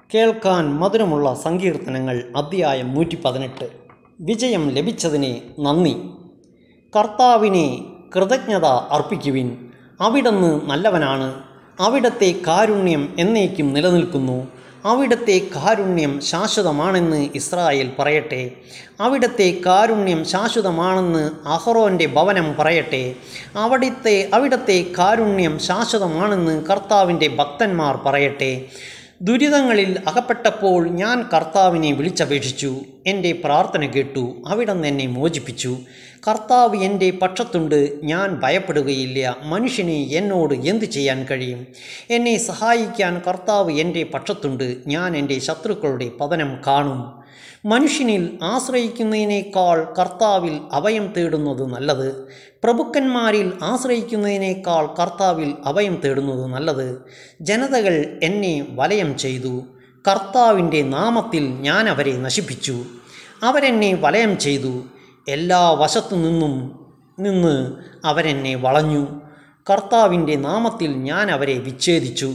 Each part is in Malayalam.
കേൾക്കാൻ മധുരമുള്ള സങ്കീർത്തനങ്ങൾ അധ്യായം നൂറ്റി പതിനെട്ട് വിജയം ലഭിച്ചതിന് നന്ദി കർത്താവിനെ കൃതജ്ഞത അർപ്പിക്കുവിൻ അവിടുന്ന് നല്ലവനാണ് അവിടത്തെ കാരുണ്യം എന്നേക്കും നിലനിൽക്കുന്നു അവിടത്തെ കാരുണ്യം ശാശ്വതമാണെന്ന് ഇസ്രായേൽ പറയട്ടെ അവിടത്തെ കാരുണ്യം ശാശ്വതമാണെന്ന് അഹ്റോൻ്റെ ഭവനം പറയട്ടെ അവിടുത്തെ അവിടത്തെ കാരുണ്യം ശാശ്വതമാണെന്ന് കർത്താവിൻ്റെ ഭക്തന്മാർ പറയട്ടെ ദുരിതങ്ങളിൽ അകപ്പെട്ടപ്പോൾ ഞാൻ കർത്താവിനെ വിളിച്ചപേക്ഷിച്ചു എൻ്റെ പ്രാർത്ഥന കേട്ടു അവിടുന്ന് എന്നെ മോചിപ്പിച്ചു കർത്താവ് എൻ്റെ പക്ഷത്തുണ്ട് ഞാൻ ഭയപ്പെടുകയില്ല മനുഷ്യന് എന്നോട് എന്തു ചെയ്യാൻ കഴിയും എന്നെ സഹായിക്കാൻ കർത്താവ് എൻ്റെ പക്ഷത്തുണ്ട് ഞാൻ എൻ്റെ ശത്രുക്കളുടെ പതനം കാണും മനുഷ്യനിൽ ആശ്രയിക്കുന്നതിനേക്കാൾ കർത്താവിൽ അഭയം തേടുന്നത് നല്ലത് പ്രഭുക്കന്മാരിൽ ആശ്രയിക്കുന്നതിനേക്കാൾ കർത്താവിൽ അഭയം തേടുന്നത് നല്ലത് ജനതകൾ എന്നെ വലയം ചെയ്തു കർത്താവിൻ്റെ നാമത്തിൽ ഞാൻ അവരെ നശിപ്പിച്ചു അവരെന്നെ വലയം ചെയ്തു എല്ലാ വശത്തു നിന്നും നിന്ന് അവരെന്നെ വളഞ്ഞു കർത്താവിൻ്റെ നാമത്തിൽ ഞാൻ അവരെ വിച്ഛേദിച്ചു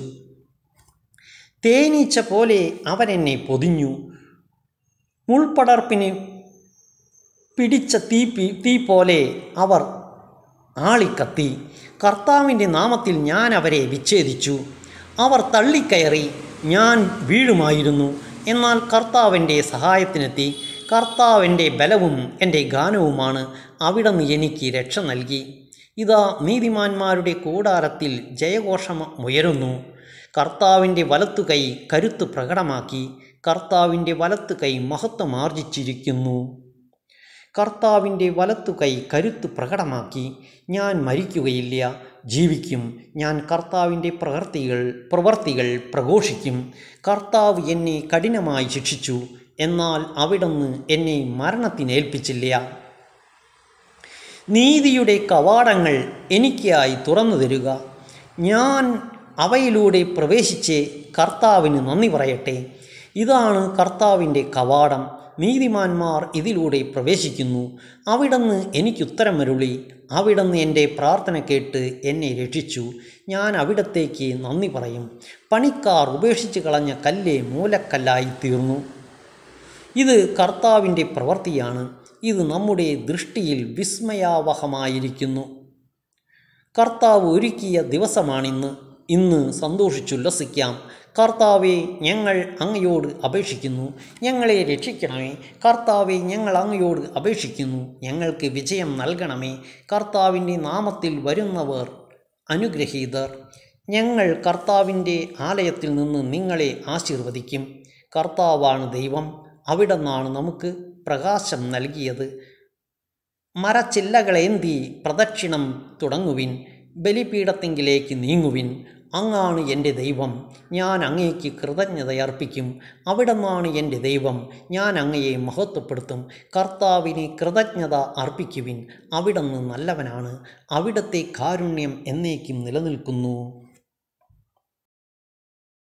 തേനീച്ച പോലെ അവരെന്നെ പൊതിഞ്ഞു മുൾപടർപ്പിന് പിടിച്ച തീ പി- തീ പോലെ അവർ ആളിക്കത്തി കർത്താവിൻ്റെ നാമത്തിൽ ഞാൻ അവരെ വിച്ഛേദിച്ചു അവർ തള്ളിക്കയറി ഞാൻ വീഴുമായിരുന്നു എന്നാൽ കർത്താവിൻ്റെ സഹായത്തിനെത്തി കർത്താവിൻ്റെ ബലവും എൻ്റെ ഗാനവുമാണ് അവിടുന്ന് എനിക്ക് രക്ഷ നൽകി ഇതാ നീതിമാന്മാരുടെ കൂടാരത്തിൽ ജയഘോഷം ഉയരുന്നു കർത്താവിൻ്റെ വലത്തുകൈ കരുത്ത് പ്രകടമാക്കി കർത്താവിൻ്റെ വലത്തുകൈ മഹത്വമാർജിച്ചിരിക്കുന്നു കർത്താവിൻ്റെ വലത്തുകൈ കരുത്ത് പ്രകടമാക്കി ഞാൻ മരിക്കുകയില്ല ജീവിക്കും ഞാൻ കർത്താവിൻ്റെ പ്രവൃത്തികൾ പ്രവർത്തികൾ പ്രഘോഷിക്കും കർത്താവ് എന്നെ കഠിനമായി ശിക്ഷിച്ചു എന്നാൽ അവിടുന്ന് എന്നെ മരണത്തിനേൽപ്പിച്ചില്ല നീതിയുടെ കവാടങ്ങൾ എനിക്കായി തുറന്നു തരിക ഞാൻ അവയിലൂടെ പ്രവേശിച്ച് കർത്താവിന് നന്ദി പറയട്ടെ ഇതാണ് കർത്താവിൻ്റെ കവാടം നീതിമാന്മാർ ഇതിലൂടെ പ്രവേശിക്കുന്നു അവിടുന്ന് എനിക്കുത്തരമരുളി അവിടുന്ന് എൻ്റെ പ്രാർത്ഥന കേട്ട് എന്നെ രക്ഷിച്ചു ഞാൻ അവിടത്തേക്ക് നന്ദി പറയും പണിക്കാർ ഉപേക്ഷിച്ച് കളഞ്ഞ കല്ല് മൂലക്കല്ലായി തീർന്നു ഇത് കർത്താവിൻ്റെ പ്രവൃത്തിയാണ് ഇത് നമ്മുടെ ദൃഷ്ടിയിൽ വിസ്മയാവഹമായിരിക്കുന്നു കർത്താവ് ഒരുക്കിയ ദിവസമാണിന്ന് ഇന്ന് സന്തോഷിച്ചുല്ലസിക്കാം കർത്താവെ ഞങ്ങൾ അങ്ങയോട് അപേക്ഷിക്കുന്നു ഞങ്ങളെ രക്ഷിക്കണമേ കർത്താവെ ഞങ്ങൾ അങ്ങയോട് അപേക്ഷിക്കുന്നു ഞങ്ങൾക്ക് വിജയം നൽകണമേ കർത്താവിൻ്റെ നാമത്തിൽ വരുന്നവർ അനുഗ്രഹീതർ ഞങ്ങൾ കർത്താവിൻ്റെ ആലയത്തിൽ നിന്ന് നിങ്ങളെ ആശീർവദിക്കും കർത്താവാണ് ദൈവം അവിടെ നിന്നാണ് നമുക്ക് പ്രകാശം നൽകിയത് മരച്ചില്ലകളേന്തി പ്രദക്ഷിണം തുടങ്ങുവിൻ ബലിപീഠത്തിങ്കിലേക്ക് നീങ്ങുവിൻ അങ്ങാണ് എൻ്റെ ദൈവം ഞാൻ അങ്ങേക്ക് കൃതജ്ഞതയർപ്പിക്കും അവിടെ നിന്നാണ് എൻ്റെ ദൈവം ഞാൻ അങ്ങയെ മഹത്വപ്പെടുത്തും കർത്താവിന് കൃതജ്ഞത അർപ്പിക്കുവിൻ അവിടുന്ന് നല്ലവനാണ് അവിടത്തെ കാരുണ്യം എന്നേക്കും നിലനിൽക്കുന്നു